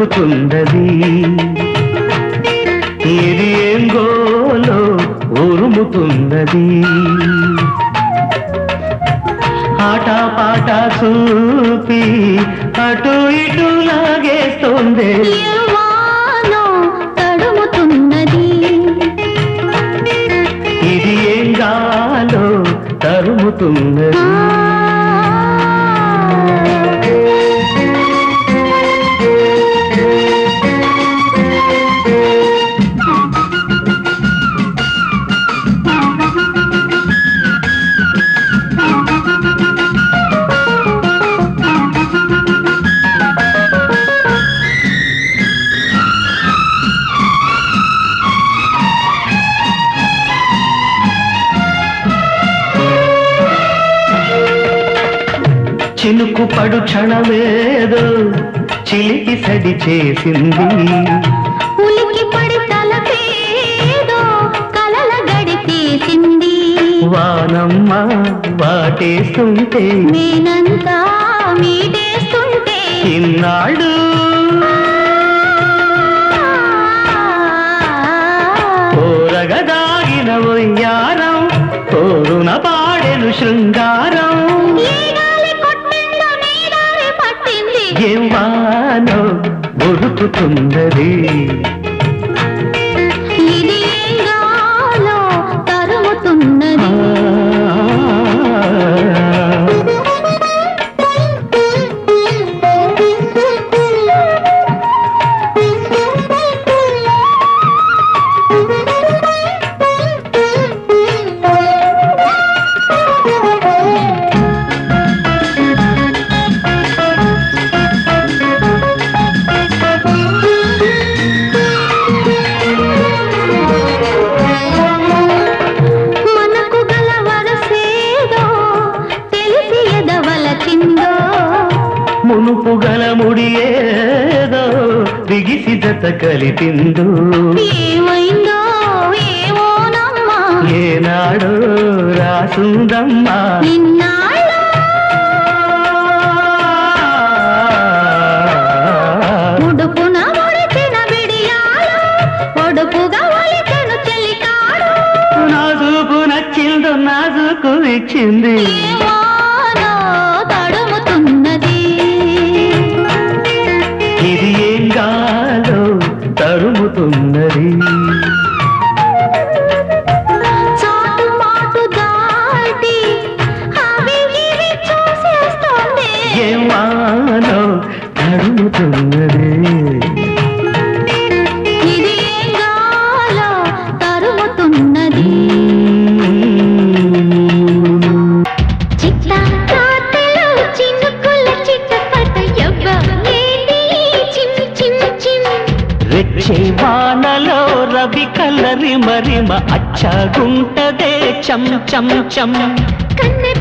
ఉరుకుతున్నది ఇది ఏం గోలో ఉరుముతున్నది ఆట పాట చూపి అటు ఇటు లాగేస్తోంది యవ్వానో తడుముతున్నది ఇది ఏం గాలో తరుముతున్నది చినుకు పడు క్షణమేదో చిలికి సడి చేసింది ఉలికి పడి తలపేదో కలల గడి తీసింది వానమ్మ వాటేస్తుంటే నేనంతా మీటేస్తుంటే ఇన్నాళ్ళు కోరగదాగిన ఒయ్యారం కోరున పాడెను శృంగారం ఏ గాలి కొట్టిందో నీ దారి పట్టింది ఏం వానో ఉరుకుతున్నది ఇది ఏం గాలో తరుముతున్నది మనకు గల వరసేదో తెలిసి ఎదవలచిందో మునుపు గల ముడి ఏదో బిగిసి జత కలిపిందు ఏమైందో ఏమోనమ్మా ఏనాడో రాసుందమ్మా నిన్నాళ్ళు ఉడుపున ముడిచిన బిడియాలు ఒడుపుగా ఒలిచెను చెలికాడు నాజుకు నచ్చిందో నాజుకు ఇచ్చింది ఏమోనో తడుముతున్నది ఇది ఏం గాలో తరుముతున్నది చాటు మాటు దాటి అవి ఇవి చూసేస్తోంది ఏం వానో తరుముతున్నది ఇది ఏం గాలో తరుముతున్నది చిట్టా కాతలో చినుకుల చిట్టపట ఎవ్వ ఏంది చిమ్ చిమ్ చిమ్ రెచ్చే వానలో రవి కలరి మరిమ అచ్చగుంటదే చం చం చం కన్నె